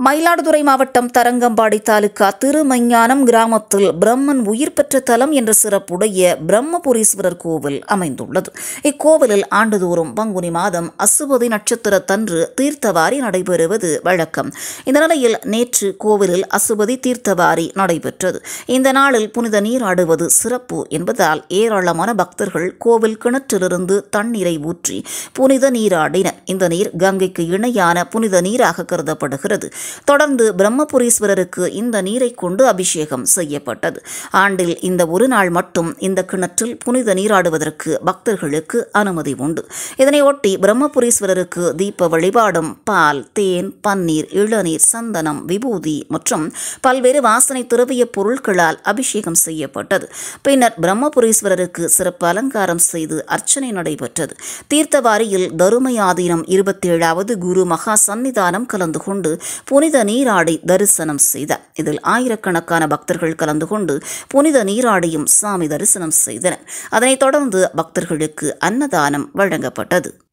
மயிலாடுதுறை மாவட்டம் தரங்கம்பாடி தாலுகா திருமஞ்ஞானம் கிராமத்தில் பிரம்மன் உயிர் பெற்ற தலம் என்ற சிறப்புடைய பிரம்மபுரீஸ்வரர் கோவில் அமைந்துள்ளது இக்கோவிலில் ஆண்டுதோறும் பங்குனி மாதம் அசுபதி நட்சத்திரத்தன்று தீர்த்தவாரி நடைபெறுவது வழக்கம் இந்த நிலையில் நேற்று கோவிலில் அசுபதி தீர்த்தவாரி நடைபெற்றது இந்த நாளில் புனித நீராடுவது சிறப்பு என்பதால் ஏராளமான பக்தர்கள் கோவில் கிணற்றிலிருந்து தண்ணீரை ஊற்றி புனித நீராடினர் இந்த நீர் கங்கைக்கு இணையான புனித நீராக கருதப்படுகிறது தொடர்ந்து பிரம்மபுரீஸ்வரருக்கு இந்த நீரை கொண்டு அபிஷேகம் செய்யப்பட்டது ஆண்டில் இந்த ஒரு நாள் மட்டும் இந்த கிணற்றில் புனித நீராடுவதற்கு பக்தர்களுக்கு அனுமதி உண்டு இதனையொட்டி பிரம்மபுரீஸ்வரருக்கு தீப வழிபாடும் பால் தேன் பன்னீர் இளநீர் சந்தனம் விபூதி மற்றும் பல்வேறு வாசனை திரவிய பொருட்களால் அபிஷேகம் செய்யப்பட்டது பின்னர் பிரம்மபுரீஸ்வரருக்கு சிறப்பு அலங்காரம் செய்து அர்ச்சனை நடைபெற்றது தீர்த்தவாரியில் தருமயாதீனம் இருபத்தேழாவது குரு மகா சந்நிதானம் கலந்து கொண்டு புனித நீராடி தரிசனம் செய்தார் இதில் ஆயிரக்கணக்கான பக்தர்கள் கலந்து கொண்டு புனித நீராடியும் சாமி தரிசனம் செய்தனர் அதனைத் தொடர்ந்து பக்தர்களுக்கு அன்னதானம் வழங்கப்பட்டது